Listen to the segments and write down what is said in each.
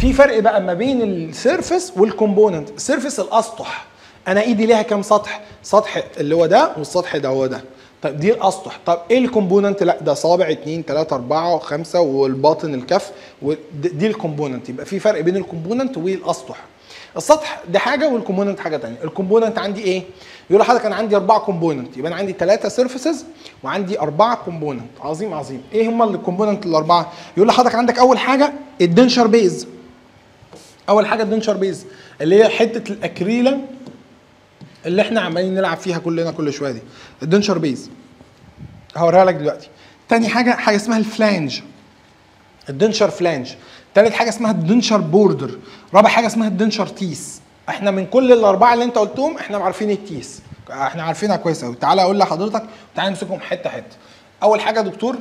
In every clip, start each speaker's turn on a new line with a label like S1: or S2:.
S1: في فرق بقى ما بين السيرفس والكومبوننت السيرفس الاسطح انا ايدي ليها كام سطح سطح اللي هو ده والسطح ده هو ده طيب دي الاسطح طب ايه الكومبوننت لا ده صابع 2 3 4 5 والباطن الكف ودي الكومبوننت يبقى في فرق بين الكومبوننت والاسطح السطح ده حاجه والكومبوننت حاجه ثانيه الكومبوننت عندي ايه يقول لحضرتك انا عندي اربعه كومبوننت يبقى انا عندي ثلاثه سيرفيسز وعندي اربعه كومبوننت عظيم عظيم ايه هم الكومبوننت الاربعه يقول لحضرتك عندك اول حاجه الدنشر بيز اول حاجه الدنشر بيز اللي هي حته الاكريلا اللي احنا عمالين نلعب فيها كلنا كل شويه دي الدنشر بيز هوريها لك دلوقتي تاني حاجه حاجه اسمها الفلانج الدنشر فلانج تالت حاجه اسمها الدنشر بوردر رابع حاجه اسمها الدنشر تيس احنا من كل الاربعه اللي انت قلتهم احنا عارفين التيس احنا عارفينها كويس قوي تعالى اقول لحضرتك تعالى نمسكهم حته حته اول حاجه يا دكتور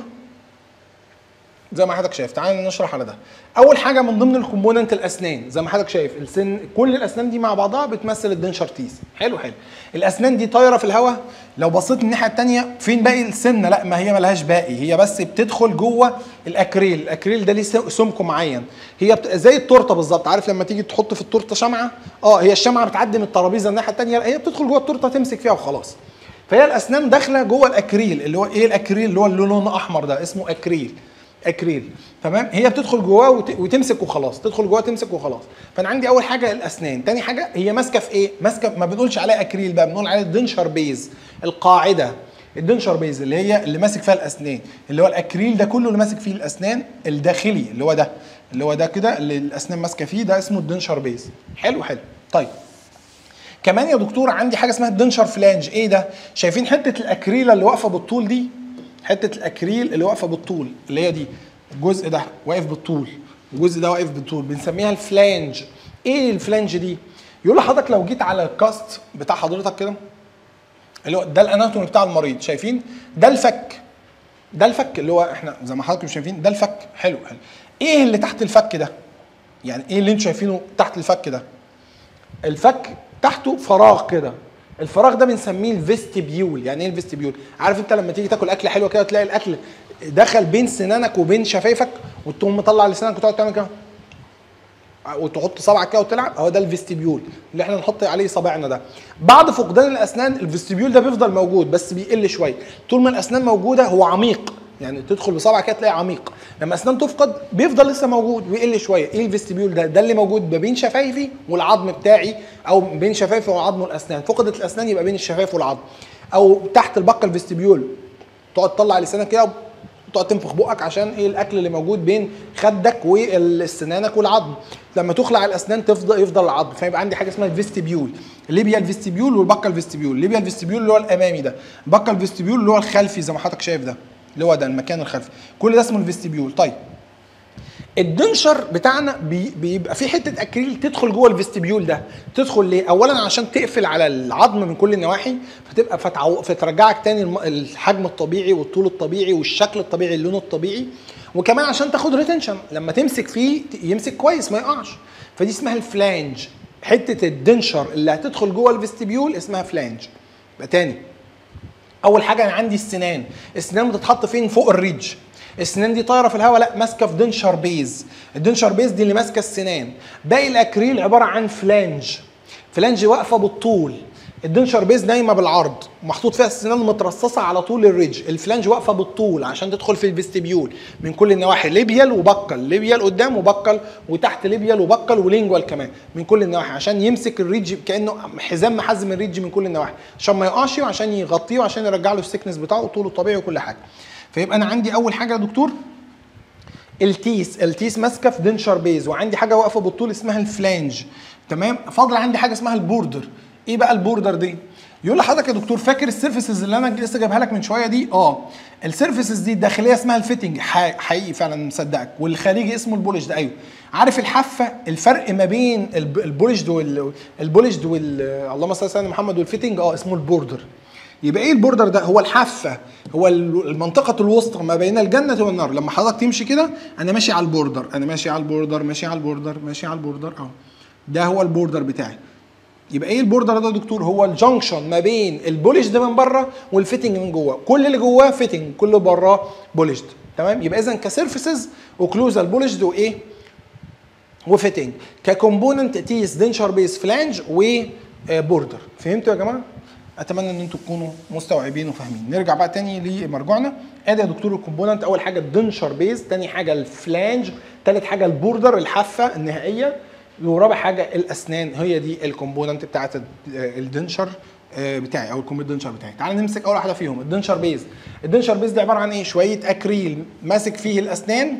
S1: زي ما حضرتك شايف تعالى نشرح على ده اول حاجه من ضمن الكومبوننت الاسنان زي ما حضرتك شايف السن كل الاسنان دي مع بعضها بتمثل الدنشر تيس حلو حلو الاسنان دي طايره في الهواء لو بصيت من الناحيه الثانيه فين باقي السنه لا ما هي ملهاش باقي هي بس بتدخل جوه الاكريل الاكريل ده ليه سمك معين هي بت... زي التورته بالظبط عارف لما تيجي تحط في التورته شمعه اه هي الشمعه بتعدي من الترابيزه الناحيه الثانيه هي بتدخل جوه التورته تمسك فيها وخلاص فهي الاسنان داخله جوه الاكريل اللي هو ايه الاكريل اللي هو اللي لونه احمر ده اسمه اكريل اكريل تمام هي بتدخل جواه وت... وتمسك وخلاص تدخل جواه تمسك وخلاص فانا عندي اول حاجه الاسنان تاني حاجه هي ماسكه في ايه ماسكه ما بنقولش عليها اكريل بقى بنقول عليها الدنشر بيز القاعده الدنشر بيز اللي هي اللي ماسك فيها الاسنان اللي هو الاكريل ده كله اللي ماسك فيه الاسنان الداخلي اللي هو ده اللي هو ده كده اللي الاسنان ماسكه فيه ده اسمه الدنشر بيز حلو حلو طيب كمان يا دكتور عندي حاجه اسمها الدنشر فلانج ايه ده شايفين حته الاكريله اللي واقفه بالطول دي حته الاكريل اللي واقفه بالطول اللي هي دي الجزء ده واقف بالطول الجزء ده واقف بالطول بنسميها الفلانج ايه الفلانج دي يقول لحضرتك لو جيت على الكاست بتاع حضرتك كده اللي هو ده الاناتومي بتاع المريض شايفين ده الفك ده الفك اللي هو احنا زي ما حضراتكم شايفين ده الفك حلو حلو ايه اللي تحت الفك ده يعني ايه اللي انتوا شايفينه تحت الفك ده الفك تحته فراغ كده الفراغ ده بنسميه الفيستيبيول يعني ايه الفيستيبيول عارف انت لما تيجي تاكل اكل حلوه كده تلاقي الاكل دخل بين سنانك وبين شفايفك وتقوم مطلع لسانك وتقعد تعمل كده وتحط صبعك كده وتلعب هو ده الفيستيبيول اللي احنا نحط عليه صابعنا ده بعد فقدان الاسنان الفيستيبيول ده بيفضل موجود بس بيقل شويه طول ما الاسنان موجوده هو عميق يعني تدخل بصبعك كده تلاقي عميق لما اسنان تفقد بيفضل لسه موجود ويقل شويه ايه الفيستيبيول ده ده اللي موجود ما بين شفايفي والعظم بتاعي او بين شفايفي والعظم والاسنان فقدت الاسنان يبقى بين الشفايف والعظم او تحت البقه الفيستيبيول تقعد تطلع لسانك كده تقعد تنفخ بقك عشان ايه الاكل اللي موجود بين خدك وسنانك والعظم لما تخلع الاسنان تفضل يفضل العظم فيبقى عندي حاجه اسمها الفيستيبيول ليبيا الفيستيبيول والبقه الفيستيبيول ليبيا الفيستيبيول اللي هو الامامي ده بقه الفيستيبيول اللي هو الخلفي زي ما حضرتك شايف ده اللي هو ده المكان الخلفي كل ده اسمه الفيستيبيول طيب الدنشر بتاعنا بي بيبقى في حته اكريل تدخل جوه الفيستيبيول ده تدخل ليه اولا عشان تقفل على العظم من كل النواحي فتبقى فتعو... فترجعك تاني الم... الحجم الطبيعي والطول الطبيعي والشكل الطبيعي اللون الطبيعي وكمان عشان تاخد ريتنشن لما تمسك فيه يمسك كويس ما يقعش فدي اسمها الفلانج حته الدنشر اللي هتدخل جوه الفيستيبيول اسمها فلانج يبقى تاني اول حاجه انا عندي السنان السنان بتتحط فين فوق الريدج السنان دي طايره في الهواء لا ماسكه في دنشر بيز الدنشر بيز دي اللي ماسكه السنان باقي الاكريل عباره عن فلانج فلانج واقفه بالطول الدنشر بيز نايمه بالعرض محطوط فيها السنان مترصصه على طول الريدج الفلانج واقفه بالطول عشان تدخل في الفيستيبيول من كل النواحي ليبيال وبقل ليبيال قدام وبقل وتحت ليبيال وبقل ولينجوال كمان من كل النواحي عشان يمسك الريدج كانه حزام محزم الريدج من كل النواحي عشان ما يقعش وعشان يغطيه وعشان يرجع له السكنس بتاعه وطوله الطبيعي وكل حاجه فيبقى انا عندي اول حاجه يا دكتور التيس التيس ماسكه في دنشر بيز وعندي حاجه واقفه بالطول اسمها الفلانج تمام فاضل عندي حاجه اسمها البوردر ايه بقى البوردر دي يقول لحضرتك يا دكتور فاكر السيرفيسز اللي انا لسه جايبها لك من شويه دي اه السيرفيسز دي الداخليه اسمها الفيتنج حقيقي فعلا مصدقك والخارجي اسمه البولش ده ايوه عارف الحافه الفرق ما بين البولشد وال البولشد وال اللهم صل على محمد والفيتنج اه اسمه البوردر يبقى ايه البوردر ده هو الحافه هو المنطقه الوسطى ما بين الجنه والنار لما حضرتك تمشي كده انا ماشي على البوردر انا ماشي على البوردر ماشي على البوردر ماشي على البوردر اهو ده هو البوردر بتاعي يبقى ايه البوردر ده يا دكتور هو الجنكشن ما بين البولش ده من بره والفيتنج من جوه كل اللي جواه فيتنج كل اللي براه بولشد تمام يبقى اذا كسيرفيسز اوكلوزال بولشد وايه وفيتنج ككومبوننت تيس دنشر بيس فلانج وبوردر فهمتوا يا جماعه اتمنى ان انتم تكونوا مستوعبين وفاهمين نرجع بقى تاني لمرجوعنا ادي يا دكتور الكومبوننت اول حاجه الدنشر بيز تاني حاجه الفلانج تالت حاجه البوردر الحافه النهائيه ورابع حاجه الاسنان هي دي الكومبوننت بتاعت الدنشر آه، بتاعي او الكومبوننت دنشر بتاعي تعال نمسك اول واحده فيهم الدنشر بيز الدنشر بيز ده عباره عن ايه شويه اكريل ماسك فيه الاسنان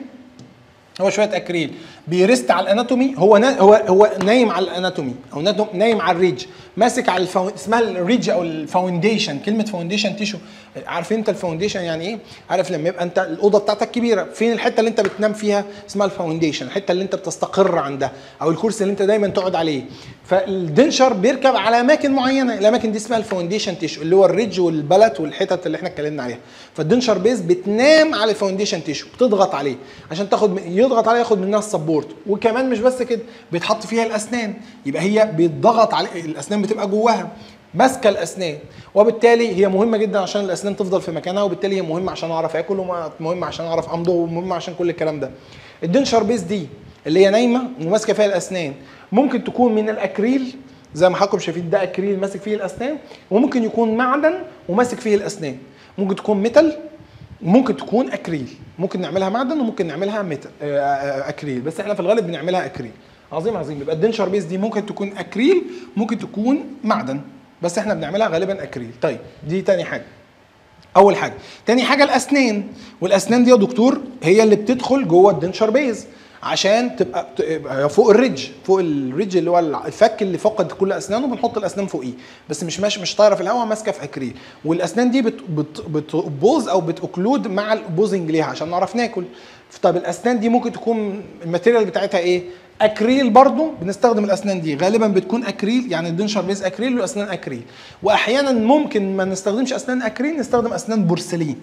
S1: هو شويه اكريل بيرست على الاناتومي هو نا هو هو نايم على الاناتومي او ناتو- نايم على الريج ماسك على الفو... اسمها الريج او الفاونديشن كلمه فاونديشن تيشو عارف انت الفاونديشن يعني ايه عارف لما يبقى انت الاوضه بتاعتك كبيره فين الحته اللي انت بتنام فيها اسمها الفاونديشن الحته اللي انت بتستقر عندها او الكرسي اللي انت دايما تقعد عليه فالدنشر بيركب على اماكن معينه الاماكن دي اسمها الفاونديشن تيشو اللي هو الريدج والبلت والحتت اللي احنا اتكلمنا عليها فالدنشر بيز بتنام على الفاونديشن تيشو بتضغط عليه عشان تاخد يضغط عليه ياخد منها السبورت وكمان مش بس كده بيتحط فيها الاسنان يبقى هي بيتضغط عليه الاسنان بتبقى جواها ماسكه الاسنان وبالتالي هي مهمه جدا عشان الاسنان تفضل في مكانها وبالتالي هي مهمه عشان اعرف اكل ومهمه عشان اعرف امضغ ومهمه عشان كل الكلام ده الدنشر بيز دي اللي هي نايمه وماسكه فيها الاسنان ممكن تكون من الاكريل زي ما حضراتكم شايفين ده اكريل ماسك فيه الاسنان وممكن يكون معدن وماسك فيه الاسنان ممكن تكون ميتال ممكن تكون اكريل ممكن نعملها معدن وممكن نعملها ميتال آه، آه، اكريل بس احنا في الغالب بنعملها اكريل عظيم عظيم يبقى الدنشر بيز دي ممكن تكون اكريل ممكن تكون معدن بس احنا بنعملها غالبا اكريل طيب دي تاني حاجه اول حاجه تاني حاجه الاسنان والاسنان دي يا دكتور هي اللي بتدخل جوه الدنشر بيز عشان تبقى تبقى فوق الريدج فوق الريدج اللي هو الفك اللي فقد كل اسنانه بنحط الاسنان فوقيه بس مش ماشي مش طايره في الهواء ماسكه في اكريل والاسنان دي بت بت بتبوظ او بتوكلود مع البوزنج ليها عشان نعرف ناكل طب الاسنان دي ممكن تكون الماتيريال بتاعتها ايه اكريل برضو بنستخدم الاسنان دي غالبا بتكون اكريل يعني الدنشر بيز اكريل والاسنان اكريل واحيانا ممكن ما نستخدمش اسنان اكريل نستخدم اسنان بورسلين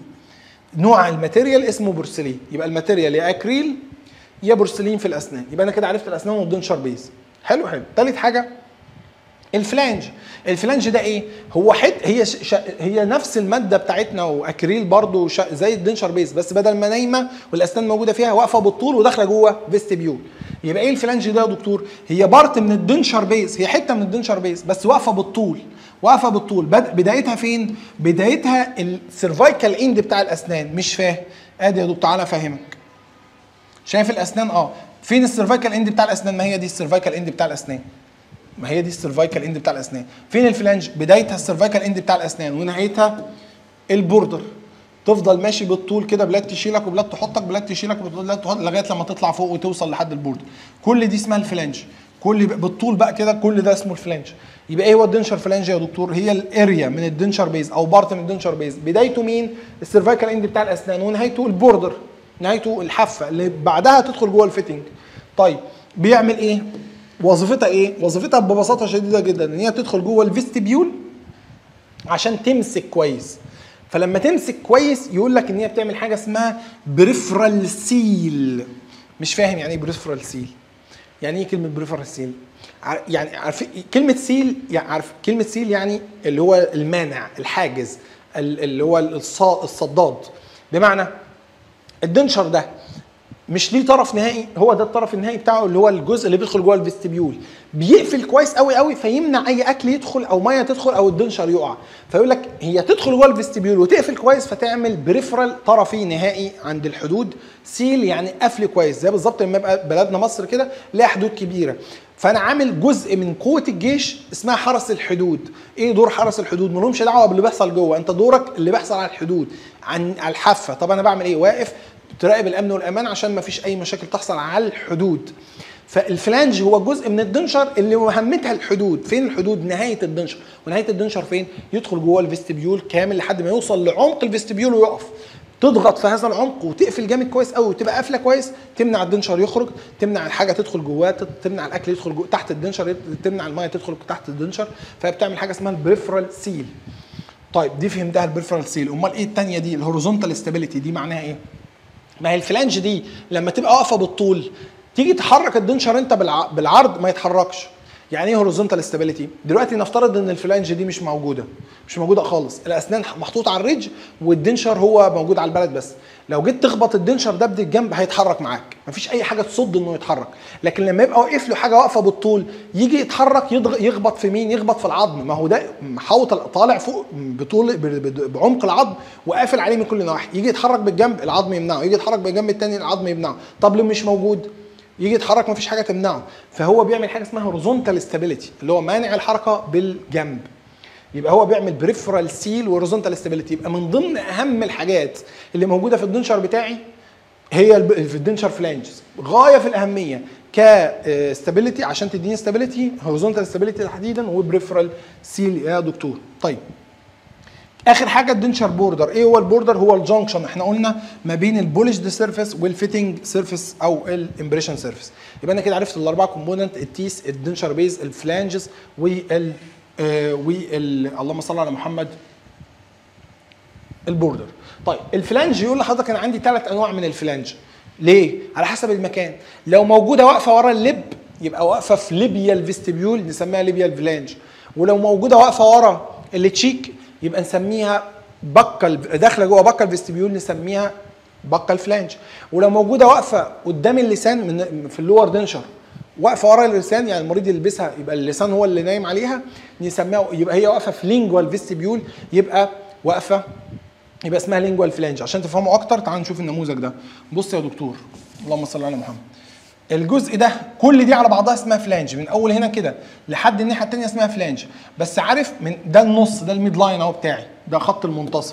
S1: نوع الماتيريال اسمه بورسلين يبقى الماتيريال يا اكريل يا بورسلين في الاسنان يبقى انا كده عرفت الاسنان والدنشر بيز حلو حلو تالت حاجه الفلانج الفلانج ده ايه هو حت هي ش... ش... هي نفس الماده بتاعتنا واكريل برضو ش... زي الدنشر بيز بس بدل ما نايمه والاسنان موجوده فيها واقفه بالطول وداخله جوه فيستبيول يبقى ايه الفلانج ده يا دكتور هي بارت من الدنشر بيز هي حته من الدنشر بيز بس واقفه بالطول واقفه بالطول بد... بدايتها فين بدايتها السيرفايكال اند بتاع الاسنان مش فاهم ادي يا دكتور تعالى افهمك شايف الاسنان اه فين السيرفايكال اند بتاع الاسنان ما هي دي السيرفايكال اند بتاع الاسنان ما هي دي السيرفايكال اند بتاع الاسنان فين الفلانج بدايتها السيرفايكال اند بتاع الاسنان ونهايتها البوردر تفضل ماشي بالطول كده بلاد تشيلك وبلاد تحطك بلاد تشيلك وبلاد تحط لغايه لما تطلع فوق وتوصل لحد البوردر كل دي اسمها الفلانج كل بالطول بقى كده كل ده اسمه الفلانج يبقى ايه هو الدنشر فلانج يا دكتور هي الاريا من الدنشر بيز او بارت من الدنشر بيز بدايته مين السيرفايكال اند بتاع الاسنان ونهايته البوردر نهايته الحافه اللي بعدها تدخل جوه الفيتنج طيب بيعمل ايه وظيفتها ايه وظيفتها ببساطه شديده جدا ان هي تدخل جوه الفيستبيول عشان تمسك كويس فلما تمسك كويس يقول لك ان هي بتعمل حاجه اسمها بريفرال سيل مش فاهم يعني ايه بريفرال سيل يعني ايه كلمه بريفرال سيل يعني عارف كلمه سيل يعني عارف كلمه سيل يعني اللي هو المانع الحاجز اللي هو الصداد بمعنى الدنشر ده مش ليه طرف نهائي هو ده الطرف النهائي بتاعه اللي هو الجزء اللي بيدخل جوه الفيستبيول بيقفل كويس قوي قوي فيمنع اي اكل يدخل او ميه تدخل او الدنشر يقع فيقول لك هي تدخل جوه الفيستبيول وتقفل كويس فتعمل بريفرال طرفي نهائي عند الحدود سيل يعني قفل كويس زي بالظبط لما يبقى بلدنا مصر كده ليها حدود كبيره فانا عامل جزء من قوه الجيش اسمها حرس الحدود ايه دور حرس الحدود ملهمش دعوه باللي بيحصل جوه انت دورك اللي بيحصل على الحدود عن على الحافه طب انا بعمل ايه واقف تراقب الامن والامان عشان ما فيش اي مشاكل تحصل على الحدود فالفلانج هو جزء من الدنشر اللي مهمتها الحدود فين الحدود نهايه الدنشر ونهايه الدنشر فين يدخل جوه الفيستبيول كامل لحد ما يوصل لعمق الفيستبيول ويقف تضغط في هذا العمق وتقفل جامد كويس قوي وتبقى قافله كويس تمنع الدنشر يخرج تمنع الحاجه تدخل جواه تمنع الاكل يدخل جوه تحت الدنشر تمنع الميه تدخل تحت الدنشر فهي بتعمل حاجه اسمها البريفرال سيل طيب دي فهمتها البريفرال سيل امال ايه الثانيه دي الهوريزونتال ستابيليتي دي معناها ايه ما هي الفلانج دي لما تبقى واقفه بالطول تيجي تحرك الدنشر انت بالعرض ما يتحركش يعني ايه هوريزونتال ستابيليتي دلوقتي نفترض ان الفلانج دي مش موجوده مش موجوده خالص الاسنان محطوطه على الريدج والدنشر هو موجود على البلد بس لو جيت تخبط الدنشر ده بالجنب هيتحرك معاك مفيش اي حاجه تصد انه يتحرك لكن لما يبقى واقف له حاجه واقفه بالطول يجي يتحرك يضغ... يخبط في مين يخبط في العظم ما هو ده محوط طالع فوق بطول ب... ب... بعمق العظم وقافل عليه من كل نواحي يجي يتحرك بالجنب العظم يمنعه يجي يتحرك بالجنب الثاني العظم يمنعه طب ليه مش موجود يجي يتحرك مفيش حاجه تمنعه فهو بيعمل حاجه اسمها هوريزونتال ستابيليتي اللي هو مانع الحركه بالجنب يبقى هو بيعمل بريفرال سيل وهوريزونتال ستابيليتي يبقى من ضمن اهم الحاجات اللي موجوده في الدنشر بتاعي هي الب- في الدنشر فلانجز غايه في الاهميه كستابيليتي عشان تديني ستابيليتي هوريزونتال ستابيليتي تحديدا وبريفرال سيل يا دكتور طيب اخر حاجه الدنشر بوردر ايه هو البوردر هو الجنكشن احنا قلنا ما بين البولشد سيرفيس والفيتنج سيرفيس او الامبريشن سيرفيس يبقى انا كده عرفت الاربعه كومبوننت التيس الدنشر بيز الفلانجز وال آه وال اللهم صل على محمد البوردر طيب الفلانج يقول لحضرتك انا عندي ثلاث انواع من الفلانج ليه على حسب المكان لو موجوده واقفه ورا اللب يبقى واقفه في ليبيال فيستبيول نسميها ليبيال فلانج ولو موجوده واقفه ورا التشيك يبقى نسميها بكل داخله جوه بكل فيستبيول نسميها بكل فلانج ولو موجوده واقفه قدام اللسان من في اللور دنشر واقفه ورا اللسان يعني المريض يلبسها يبقى اللسان هو اللي نايم عليها نسميها يبقى هي واقفه في لينجوال فيستبيول يبقى واقفه يبقى اسمها لينجوال فلانج عشان تفهموا اكتر تعالوا نشوف النموذج ده بص يا دكتور اللهم صل على محمد الجزء ده كل دي على بعضها اسمها فلانج من اول هنا كده لحد الناحيه الثانيه اسمها فلانج بس عارف من ده النص ده الميد لاين اهو بتاعي ده خط المنتصف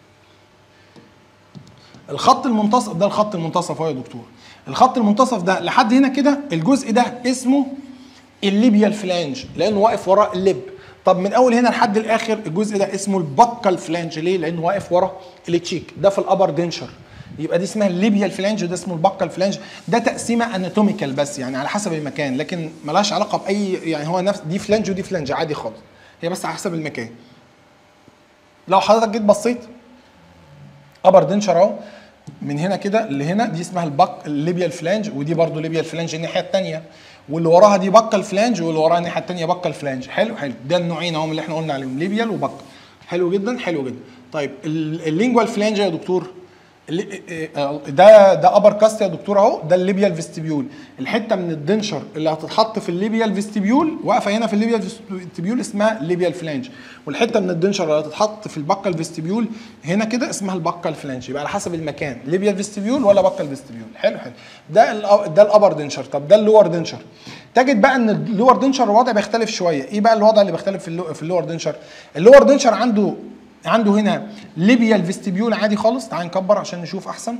S1: الخط المنتصف ده الخط المنتصف اهو يا دكتور الخط المنتصف ده لحد هنا كده الجزء ده اسمه الليبيال فلانج لانه واقف وراء اللب طب من اول هنا لحد الاخر الجزء ده اسمه البكال فلانج ليه لانه واقف ورا التشيك ده في الابر دنشر يبقى دي اسمها الليبيال فلانج وده اسمه البكال فلانج ده تقسيمه اناتوميكال بس يعني على حسب المكان لكن ملهاش علاقه باي يعني هو نفس دي فلانج ودي فلانج عادي خالص هي بس على حسب المكان لو حضرتك جيت بصيت ابر دنشر اهو من هنا كده لهنا دي اسمها البك الليبيال فلانج ودي برضو ليبيال فلانج الناحيه الثانيه واللي وراها دي بكال فلانج واللي وراها الناحيه الثانيه بكال فلانج حلو حلو ده النوعين اهم اللي احنا قلنا عليهم ليبيال وبكال حلو جدا حلو جدا طيب ال- اللينجوال فلانج يا دكتور اللي- آه، ده ده ابر كاست يا دكتور اهو ده الليبيال فيستبيول الحته من الدنشر اللي هتتحط في الليبيال فيستبيول واقفه هنا في الليبيال فيستبيول اسمها ليبيال فلانج والحته من الدنشر اللي هتتحط في البكال فيستبيول هنا كده اسمها البكال فلانج يبقى على حسب المكان ليبيال فيستبيول ولا بكال فيستبيول حلو حلو ده ال ده الابر دنشر طب ده اللور دنشر تجد بقى ان اللور دنشر الوضع بيختلف شويه ايه بقى الوضع اللي بيختلف في اللو في اللور دنشر اللور دنشر عنده عنده هنا ليبيال فيستبيول عادي خالص تعال نكبر عشان نشوف احسن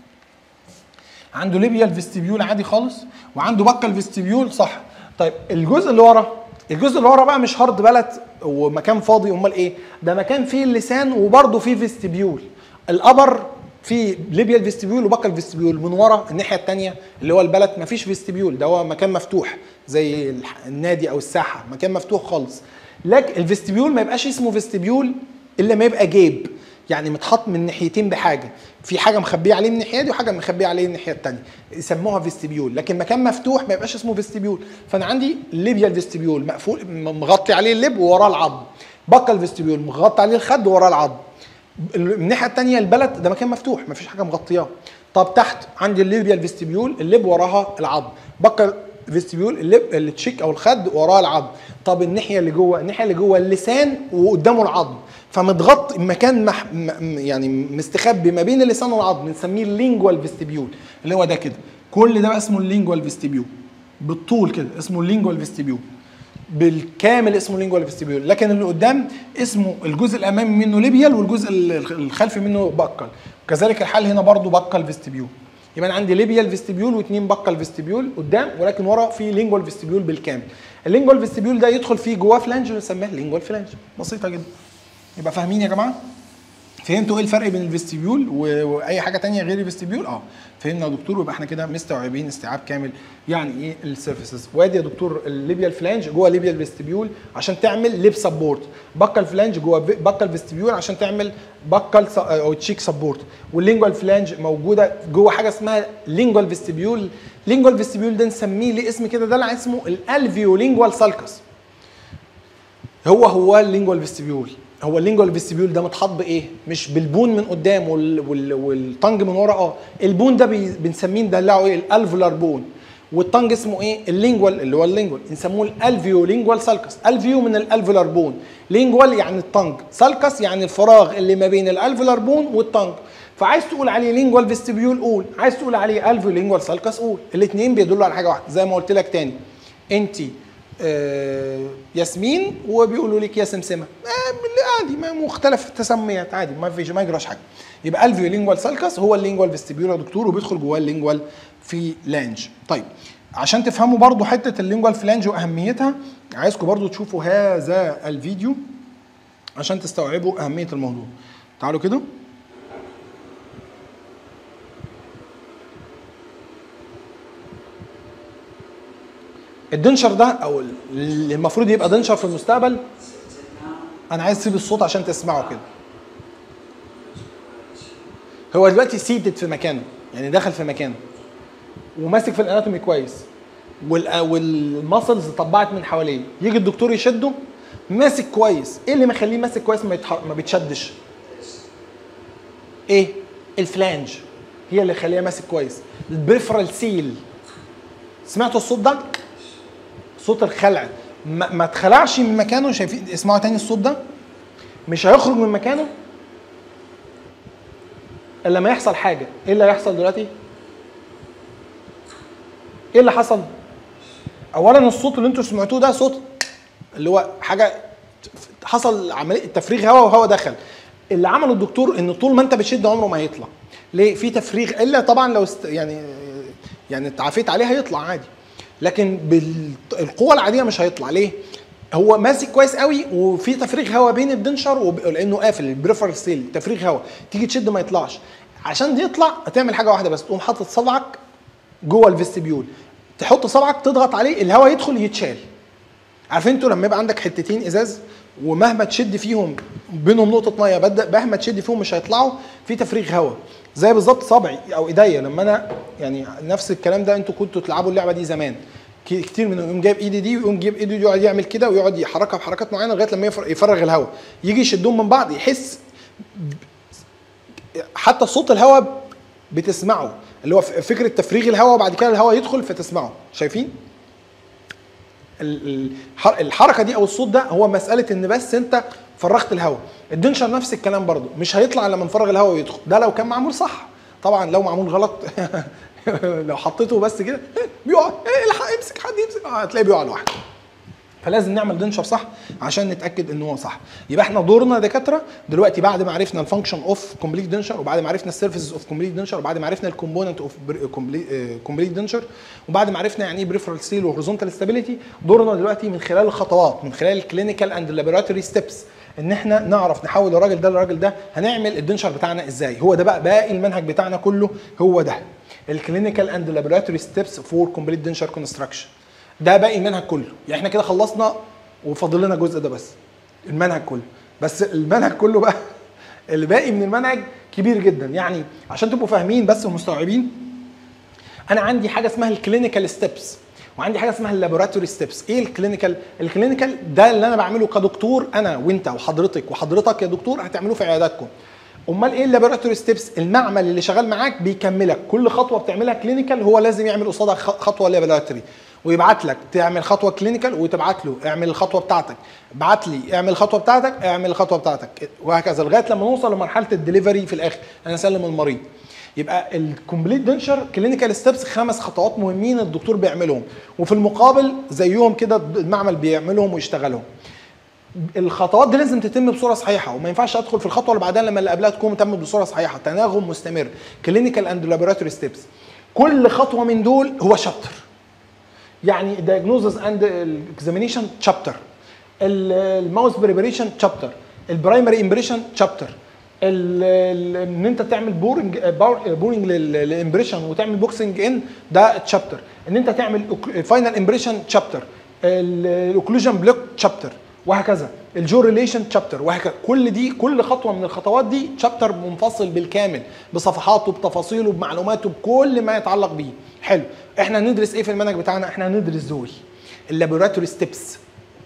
S1: عنده ليبيال فيستبيول عادي خالص وعنده بكال فيستبيول صح طيب الجزء اللي ورا الجزء اللي ورا بقى مش هارد بلد ومكان فاضي امال ايه ده مكان فيه اللسان وبرده فيه فيستبيول الابر في ليبيال فيستبيول وبكال فيستبيول من ورا الناحيه الثانيه اللي هو البلد مفيش فيستبيول ده هو مكان مفتوح زي الح- النادي او الساحه مكان مفتوح خالص لكن الفيستبيول ما يبقاش اسمه فيستبيول الا ما يبقى جيب يعني متحط من ناحيتين بحاجه في حاجه مخبيه عليه من الناحيه دي وحاجه مخبيه عليه من الناحيه الثانيه يسموها فيستبيول لكن مكان مفتوح ما يبقاش اسمه فيستبيول فانا عندي ليبيال فيستبيول مقفول م- مغطي عليه اللب ووراه العظم بكال فيستبيول مغطي عليه الخد ووراه العظم من الناحيه الثانيه البلد ده مكان مفتوح ما فيش حاجه مغطياه طب تحت عندي الليبيال فيستبيول اللب وراها العظم بكال فيستبيول اللب التشيك او الخد وراه العظم طب الناحيه اللي جوه الناحيه اللي جوه اللسان وقدامه العظم فمتغطي مكان مح م- م- يعني مستخبي ما بين اللسان والعظم بنسميه اللينجوال فيستبيول اللي هو ده كده كل ده بقى اسمه اللينجوال فيستبيول بالطول كده اسمه اللينجوال فيستبيول بالكامل اسمه لينجوال فيستيبيول لكن اللي قدام اسمه الجزء الامامي منه ليبيال والجزء ال- الخلفي منه بكال كذلك الحال هنا برضو بكال فيستيبيول يبقى انا عندي ليبيال فيستيبيول واثنين بكال فيستيبيول قدام ولكن ورا في لينجوال فيستيبيول بالكامل اللينجوال فيستيبيول ده يدخل فيه جواه فلانج ونسميه لينجوال فلانج بسيطه جدا يبقى فاهمين يا جماعه فهمتوا ايه الفرق بين الفيستيبيول و- واي حاجه تانية غير الفيستيبيول اه فهمنا يا دكتور ويبقى احنا كده مستوعبين استيعاب كامل يعني ايه السيرفيسز وادي يا دكتور الليبيال فلانج جوه الليبيال فيستيبيول عشان تعمل ليب سبورت بكال فلانج جوه بكال فيستيبيول عشان تعمل بكال س- او تشيك سبورت واللينجوال فلانج موجوده جوه حاجه اسمها لينجوال فيستيبيول لينجوال فيستيبيول ده نسميه ليه اسم كده ده اللي اسمه الالفيو لينجوال سالكس هو هو اللينجوال فيستيبيول هو اللينجوال فيستيبيول ده متحط بايه؟ مش بالبون من قدام وال... وال... والطنج من ورا اه البون ده بي... بنسميه ندلعه ايه؟ الالفولار بون والطنج اسمه ايه؟ اللينجوال اللي هو اللينجوال نسموه الالفيو لينجوال سالكس الفيو من الالفولار بون لينجوال يعني الطنج سالكس يعني الفراغ اللي ما بين الالفولار بون والطنج فعايز تقول عليه لينجوال فيستيبيول قول عايز تقول عليه الفيو لينجوال سالكس قول الاثنين بيدلوا على حاجه واحده زي ما قلت لك تاني انت آه، ياسمين وبيقولوا لك يا سمسمه آه، عادي ما مختلف التسميات عادي ما فيش ما يجراش حاجه يبقى الفيو لينجوال سالكس هو اللينجوال فيستيبيول يا دكتور وبيدخل جواه اللينجوال في لانج طيب عشان تفهموا برضو حته اللينجوال فلانج واهميتها عايزكم برضو تشوفوا هذا الفيديو عشان تستوعبوا اهميه الموضوع تعالوا كده الدنشر ده او اللي المفروض يبقى دنشر في المستقبل انا عايز اسيب الصوت عشان تسمعه كده هو دلوقتي سيتد في مكانه يعني دخل في مكانه وماسك في الاناتومي كويس وال والمسلز طبعت من حواليه يجي الدكتور يشده ماسك كويس ايه اللي مخليه ماسك كويس ما, يتح... ما بيتشدش ايه الفلانج هي اللي خليها ماسك كويس البريفرال سيل سمعتوا الصوت ده صوت الخلع ما, ما اتخلعش من مكانه شايفين اسمعوا تاني الصوت ده مش هيخرج من مكانه الا لما يحصل حاجه ايه اللي هيحصل دلوقتي ايه اللي حصل اولا الصوت اللي انتوا سمعتوه ده صوت اللي هو حاجه حصل عمليه تفريغ هواء وهواء دخل اللي عمله الدكتور ان طول ما انت بتشد عمره ما هيطلع ليه في تفريغ الا طبعا لو است... يعني يعني اتعافيت عليه هيطلع عادي لكن بالقوه العاديه مش هيطلع ليه هو ماسك كويس قوي وفي تفريغ هواء بين الدنشر وب... لانه قافل البريفر سيل تفريغ هواء تيجي تشد ما يطلعش عشان يطلع هتعمل حاجه واحده بس تقوم حاطط صبعك جوه الفيستبيول تحط صبعك تضغط عليه الهواء يدخل يتشال عارفين انتوا لما يبقى عندك حتتين ازاز ومهما تشد فيهم بينهم نقطه ميه بدا مهما تشد فيهم مش هيطلعوا في تفريغ هواء زي بالظبط صبعي او ايديا لما انا يعني نفس الكلام ده انتوا كنتوا تلعبوا اللعبه دي زمان كتير منهم يقوم جايب ايدي دي ويقوم جايب ايده دي يقعد يعمل كده ويقعد يحركها بحركات معينه لغايه لما يفرغ الهواء يجي يشدهم من بعض يحس حتى صوت الهواء بتسمعه اللي هو فكره تفريغ الهواء وبعد كده الهواء يدخل فتسمعه شايفين الحركه دي او الصوت ده هو مساله ان بس انت فرغت الهواء الدنشر نفس الكلام برضو مش هيطلع لما نفرغ الهواء ويدخل ده لو كان معمول صح طبعا لو معمول غلط لو حطيته بس كده بيقع الحق امسك حد يمسك هتلاقيه بيقع لوحده فلازم نعمل دنشر صح عشان نتاكد ان هو صح يبقى احنا دورنا دكاتره دلوقتي بعد ما عرفنا الفانكشن اوف كومبليت دنشر وبعد ما عرفنا السيرفيسز اوف كومبليت دنشر وبعد ما عرفنا الكومبوننت اوف كومبليت دنشر وبعد ما عرفنا يعني ايه بريفرال سيل وهوريزونتال ستابيليتي دورنا دلوقتي من خلال الخطوات من خلال الكلينيكال اند لابوراتوري ستيبس ان احنا نعرف نحول الراجل ده للراجل ده هنعمل الدنشر بتاعنا ازاي هو ده بقى باقي المنهج بتاعنا كله هو ده الكلينيكال اند لابوراتوري ستيبس فور كومبليت دنشر كونستراكشن ده باقي المنهج كله يعني احنا كده خلصنا وفاضل لنا الجزء ده بس المنهج كله بس المنهج كله بقى اللي باقي من المنهج كبير جدا يعني عشان تبقوا فاهمين بس ومستوعبين انا عندي حاجه اسمها الكلينيكال ستيبس وعندي حاجه اسمها اللابوراتوري ستيبس ايه الكلينيكال الكلينيكال ده اللي انا بعمله كدكتور انا وانت وحضرتك وحضرتك يا دكتور هتعملوه في عياداتكم امال ايه اللابوراتوري ستيبس المعمل اللي شغال معاك بيكملك كل خطوه بتعملها كلينيكال هو لازم يعمل قصادها خطوه لابوراتوري ويبعت لك تعمل خطوه كلينيكال وتبعت له اعمل الخطوه بتاعتك ابعت لي اعمل الخطوه بتاعتك اعمل الخطوه بتاعتك وهكذا لغايه لما نوصل لمرحله الدليفري في الاخر انا اسلم المريض يبقى الكومبليت دنشر كلينيكال ستيبس خمس خطوات مهمين الدكتور بيعملهم وفي المقابل زيهم كده المعمل بيعملهم ويشتغلهم الخطوات دي لازم تتم بصوره صحيحه وما ينفعش ادخل في الخطوه اللي بعدها لما اللي قبلها تكون تمت بصوره صحيحه تناغم مستمر كلينيكال اند لابوراتوري ستيبس كل خطوه من دول هو شابتر يعني diagnosis اند اكزامينيشن شابتر الماوس بريبريشن شابتر البرايمري امبريشن شابتر ال- ال- ان انت تعمل بورنج باور- بورنج لل- للامبريشن وتعمل بوكسنج ان ده تشابتر ان انت تعمل فاينل امبريشن تشابتر الاوكلوجن بلوك تشابتر وهكذا الجو ريليشن تشابتر وهكذا كل دي كل خطوه من الخطوات دي تشابتر منفصل بالكامل بصفحاته بتفاصيله بمعلوماته بكل ما يتعلق بيه حلو احنا هندرس ايه في المنهج بتاعنا احنا هندرس دول اللابوراتوري ستيبس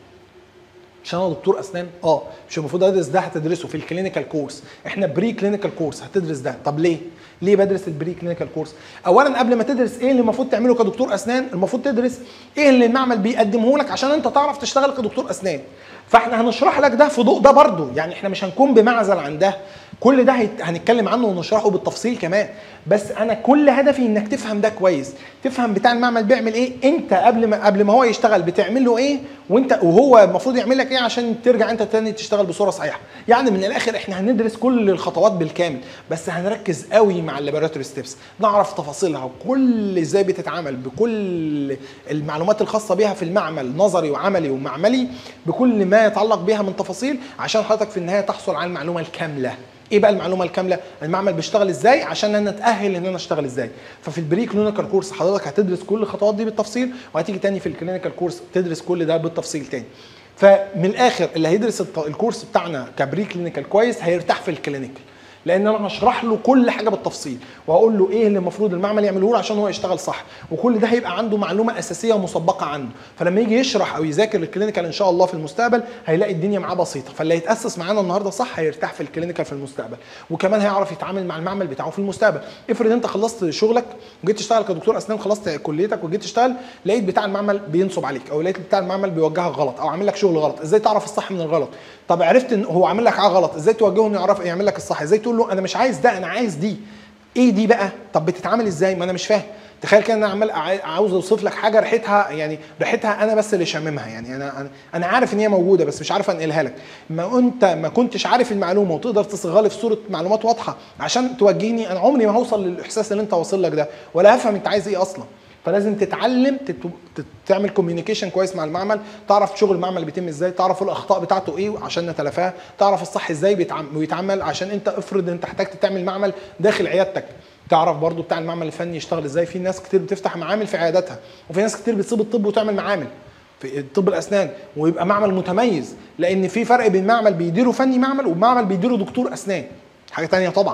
S1: مش انا دكتور اسنان اه مش المفروض ادرس ده هتدرسه في الكلينيكال كورس احنا بري كلينيكال كورس هتدرس ده طب ليه ليه بدرس البري كلينيكال كورس اولا قبل ما تدرس ايه اللي المفروض تعمله كدكتور اسنان المفروض تدرس ايه اللي المعمل بيقدمه لك عشان انت تعرف تشتغل كدكتور اسنان فاحنا هنشرح لك ده في ضوء ده برضو يعني احنا مش هنكون بمعزل عن ده كل ده هيت- هنتكلم عنه ونشرحه بالتفصيل كمان بس انا كل هدفي انك تفهم ده كويس تفهم بتاع المعمل بيعمل ايه انت قبل ما قبل ما هو يشتغل بتعمل له ايه وانت وهو المفروض يعمل لك ايه عشان ترجع انت تاني تشتغل بصوره صحيحه يعني من الاخر احنا هندرس كل الخطوات بالكامل بس هنركز قوي مع اللابوراتوري ستيبس نعرف تفاصيلها وكل ازاي بتتعمل بكل المعلومات الخاصه بيها في المعمل نظري وعملي ومعملي بكل ما يتعلق بيها من تفاصيل عشان حضرتك في النهايه تحصل على المعلومه الكامله ايه بقى المعلومه الكامله المعمل بيشتغل ازاي عشان انا اتاهل ان انا اشتغل ازاي ففي البري كلينيكال كورس حضرتك هتدرس كل الخطوات دي بالتفصيل وهتيجي تاني في الكلينيكال كورس تدرس كل ده بالتفصيل تاني فمن الاخر اللي هيدرس الت- الكورس بتاعنا كبري كلينيكال كويس هيرتاح في الكلينيكال لان انا هشرح له كل حاجه بالتفصيل وهقول له ايه اللي المفروض المعمل يعمله له عشان هو يشتغل صح وكل ده هيبقى عنده معلومه اساسيه مسبقه عنه فلما يجي يشرح او يذاكر الكلينيكال ان شاء الله في المستقبل هيلاقي الدنيا معاه بسيطه فاللي هيتاسس معانا النهارده صح هيرتاح في الكلينيكال في المستقبل وكمان هيعرف يتعامل مع المعمل بتاعه في المستقبل افرض انت خلصت شغلك وجيت تشتغل كدكتور اسنان خلصت كليتك وجيت تشتغل لقيت بتاع المعمل بينصب عليك او لقيت بتاع المعمل بيوجهك غلط او عامل لك شغل غلط ازاي تعرف الصح من الغلط طب عرفت ان هو عامل لك حاجه غلط ازاي توجهه انه يعرف يعمل لك الصح ازاي تقول له انا مش عايز ده انا عايز دي ايه دي بقى طب بتتعامل ازاي ما انا مش فاهم تخيل كده انا عمال أع- عاوز اوصف لك حاجه ريحتها يعني ريحتها انا بس اللي شاممها يعني انا انا انا عارف ان هي موجوده بس مش عارف انقلها لك ما انت ما كنتش عارف المعلومه وتقدر تصيغها لي في صوره معلومات واضحه عشان توجهني انا عمري ما هوصل للاحساس اللي انت واصل لك ده ولا هفهم انت عايز ايه اصلا فلازم تتعلم تت... تت- تعمل كوميونيكيشن كويس مع المعمل تعرف شغل المعمل بيتم ازاي تعرف الاخطاء بتاعته ايه عشان نتلافاها تعرف الصح ازاي بيتعم- بيتعمل عشان انت افرض انت احتجت تعمل معمل داخل عيادتك تعرف برضو بتاع المعمل الفني يشتغل ازاي في ناس كتير بتفتح معامل في عياداتها وفي ناس كتير بتسيب الطب وتعمل معامل في طب الاسنان ويبقى معمل متميز لان في فرق بين معمل بيديره فني معمل ومعمل بيديره دكتور اسنان حاجه تانية طبعا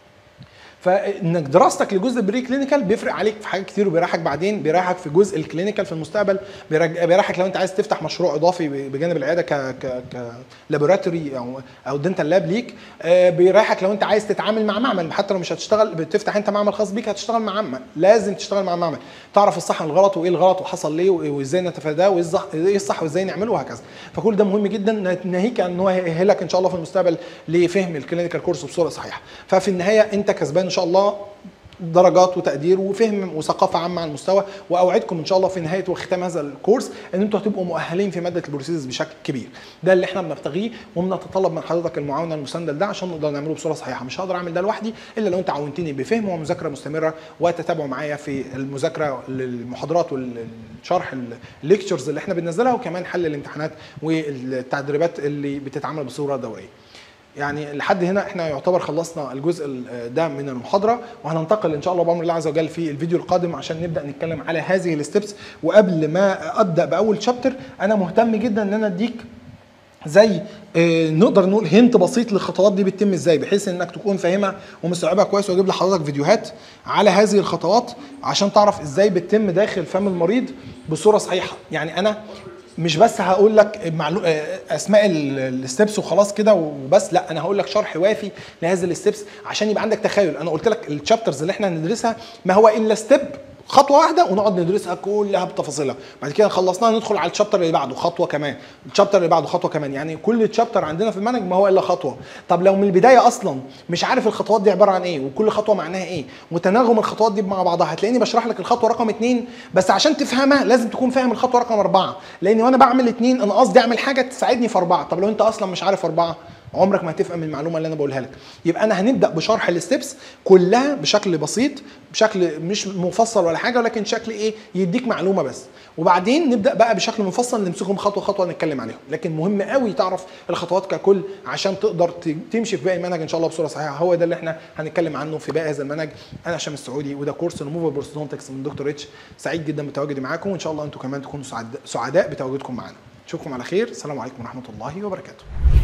S1: فانك دراستك لجزء بري كلينيكال بيفرق عليك في حاجات كتير وبيريحك بعدين بيريحك في جزء الكلينيكال في المستقبل بيرج- بيريحك لو انت عايز تفتح مشروع اضافي ب- بجانب العياده ك ك ك لابوراتوري او او دنتال لاب ليك آه، بيريحك لو انت عايز تتعامل مع معمل حتى لو مش هتشتغل بتفتح انت معمل خاص بيك هتشتغل مع معمل لازم تشتغل مع معمل تعرف الصح من الغلط وايه الغلط وحصل ليه و- وازاي نتفاداه وايه الصح ايه الصح وازاي نعمله وهكذا فكل ده مهم جدا ناهيك ان هو هيأهلك ان شاء الله في المستقبل لفهم الكلينيكال كورس بصوره صحيحه ففي النهايه انت كسبان ان شاء الله درجات وتقدير وفهم وثقافه عامه على المستوى واوعدكم ان شاء الله في نهايه وختام هذا الكورس ان انتوا هتبقوا مؤهلين في ماده البروسيس بشكل كبير ده اللي احنا بنبتغيه وبنتطلب من حضرتك المعاونه المسانده لده عشان نقدر نعمله بصوره صحيحه مش هقدر اعمل ده لوحدي الا لو انت عاونتني بفهم ومذاكره مستمره وتتابعوا معايا في المذاكره للمحاضرات والشرح الليكتشرز اللي احنا بننزلها وكمان حل الامتحانات والتدريبات اللي بتتعمل بصوره دوريه يعني لحد هنا احنا يعتبر خلصنا الجزء ال- ده من المحاضره وهننتقل ان شاء الله بامر الله عز وجل في الفيديو القادم عشان نبدا نتكلم على هذه الستبس وقبل ما ابدا باول شابتر انا مهتم جدا ان انا اديك زي آه، نقدر نقول هنت بسيط للخطوات دي بتتم ازاي بحيث انك تكون فاهمها ومستوعبها كويس واجيب لحضرتك فيديوهات على هذه الخطوات عشان تعرف ازاي بتتم داخل فم المريض بصوره صحيحه يعني انا مش بس هقول لك معلو... آه، اسماء الستبس وخلاص كده وبس لا انا هقول لك شرح وافي لهذه الستبس عشان يبقى عندك تخيل انا قلت لك الشابترز اللي احنا هندرسها ما هو الا ستيب خطوه واحده ونقعد ندرسها كلها بتفاصيلها بعد كده خلصناها ندخل على الشابتر اللي بعده خطوه كمان الشابتر اللي بعده خطوه كمان يعني كل تشابتر عندنا في المنهج ما هو الا خطوه طب لو من البدايه اصلا مش عارف الخطوات دي عباره عن ايه وكل خطوه معناها ايه وتناغم الخطوات دي مع بعضها هتلاقيني بشرح لك الخطوه رقم اتنين بس عشان تفهمها لازم تكون فاهم الخطوه رقم اربعه لان وانا بعمل اتنين انا قصدي اعمل حاجه تساعدني في اربعه طب لو انت اصلا مش عارف اربعه عمرك ما هتفهم المعلومه اللي انا بقولها لك يبقى انا هنبدا بشرح الستبس كلها بشكل بسيط بشكل مش مفصل ولا حاجه ولكن شكل ايه يديك معلومه بس وبعدين نبدا بقى بشكل مفصل نمسكهم خطوه خطوه نتكلم عليهم لكن مهم قوي تعرف الخطوات ككل عشان تقدر ت- تمشي في باقي المنهج ان شاء الله بصوره صحيحه هو ده اللي احنا هنتكلم عنه في باقي هذا المنهج انا هشام السعودي وده كورس ريموفال بورسودونتكس من دكتور اتش سعيد جدا بتواجدي معاكم وان شاء الله انتم كمان تكونوا سعد- سعداء بتواجدكم معانا اشوفكم على خير السلام عليكم ورحمه الله وبركاته